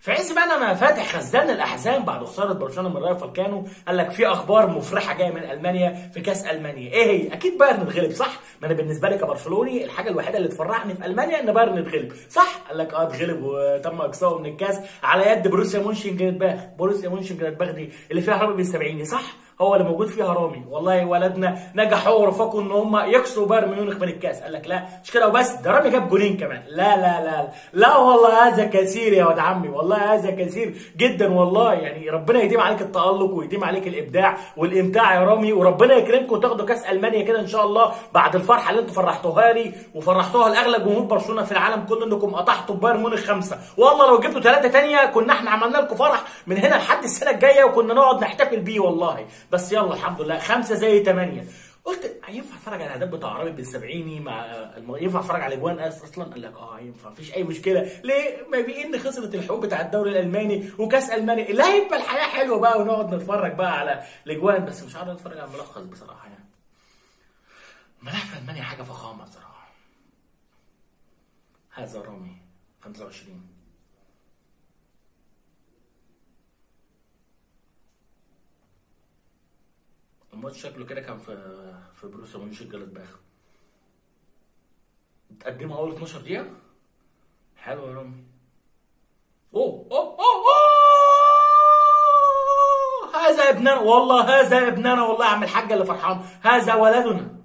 في عز بقى انا فاتح خزان الاحزان بعد خساره برشلونه من رايو فالكانو قال لك في اخبار مفرحه جايه من المانيا في كاس المانيا ايه هي اكيد بايرن اتغلب صح ما انا بالنسبه لي كبرشلوني الحاجه الوحيده اللي تفرحني في المانيا ان بايرن اتغلب صح قال لك اه اتغلب وتم اقصائه من الكاس على يد بروسيا مونشن جلادباخ بروسيا مونشن جلادباخ دي اللي فيها رامي بن سبعيني صح هو اللي موجود فيها رامي والله ولدنا نجحوا ورفقوا ان هم يكسروا بايرن ميونخ من الكاس قال لك لا مش كده وبس ده رامي جاب جولين كمان لا لا لا لا والله هذا كثير يا ولد عمي والله هذا كثير جدا والله يعني ربنا يديم عليك التالق ويديم عليك الابداع والامتاع يا رامي وربنا يكرمكم وتاخدوا كاس المانيا كده ان شاء الله بعد الفرحه اللي انتوا فرحتوها لي وفرحتوها لاغلب جمهور برشلونه في العالم كله انكم قطعتوا بايرن ميونخ خمسه والله لو جبتوا ثلاثه ثانيه كنا احنا عملنا لكم فرح من هنا لحد السنه الجايه وكنا نقعد نحتفل بيه والله بس يلا الحمد لله خمسه زي ثمانيه قلت ينفع اتفرج على الاداء بتاع رامي بالسبعيني مع الم- ينفع اتفرج على اجوان اصلا قال لك اه ينفع مفيش اي مشكله ليه ما بان خسرت الحقوق بتاع الدوري الالماني وكاس المانيا لا هيبقى الحياه حلوه بقى ونقعد نتفرج بقى على الاجوان بس مش عارف اتفرج على الملخص بصراحه يعني ملاعب في المانيا حاجه فخامه بصراحه هذا رامي 25 الماتش شكله كده كان في في بروسيا مونشن جلادباخ تقدموا اول 12 دقيقة حلو يا رامي اوه اوه اوه اوه هذا ابننا والله هذا ابننا والله يا عم الحاج اللي فرحان هذا ولدنا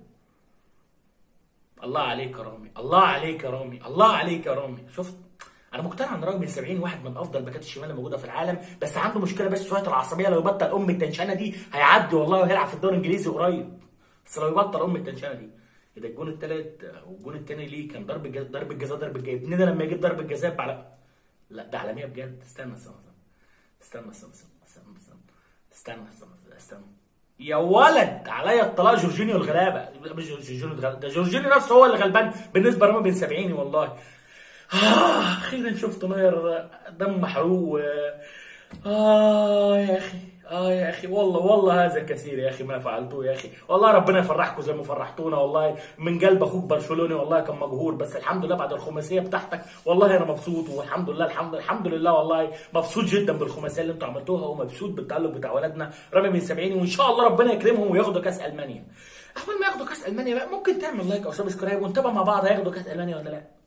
الله عليك يا رامي الله عليك يا رامي الله عليك يا رامي شفت انا مقتنع ان رامي بن 70 واحد من افضل باكات الشمال الموجوده في العالم بس عنده مشكله بس شويه العصبيه لو يبطل ام التنشنه دي هيعدي والله وهيلعب في الدوري الانجليزي قريب بس لو يبطل ام التنشنه دي ده الجون الثالث والجون الثاني ليه كان ضرب جزاء ضرب الجزاء ضرب الجزاء ابننا لما يجيب ضرب الجزاء على لا ده عالميه بجد استنى استنى استنى استنى استنى استنى استنى استنى استنى استنى يا ولد عليا اطلاع جورجينيو الغلابه مش جورجينيو الغلابه ده جورجينيو نفسه هو اللي غلبان بالنسبه لرامي بن سبعيني والله آه اخيرا شفت ناير دم محروق و... اه يا اخي اه يا اخي والله والله هذا كثير يا اخي ما فعلتوه يا اخي والله ربنا يفرحكم زي ما فرحتونا والله من قلب اخوك برشلوني والله كان مجهور بس الحمد لله بعد الخماسيه بتاعتك والله انا مبسوط والحمد لله الحمد الحمد لله والله مبسوط جدا بالخماسيه اللي انتوا عملتوها ومبسوط بالتالق بتاع ولادنا رامي بن سبعيني وان شاء الله ربنا يكرمهم وياخدوا كاس المانيا اول ما ياخدوا كاس المانيا بقى ممكن تعمل لايك او سبسكرايب ونتابع مع بعض هياخدوا كاس المانيا ولا لا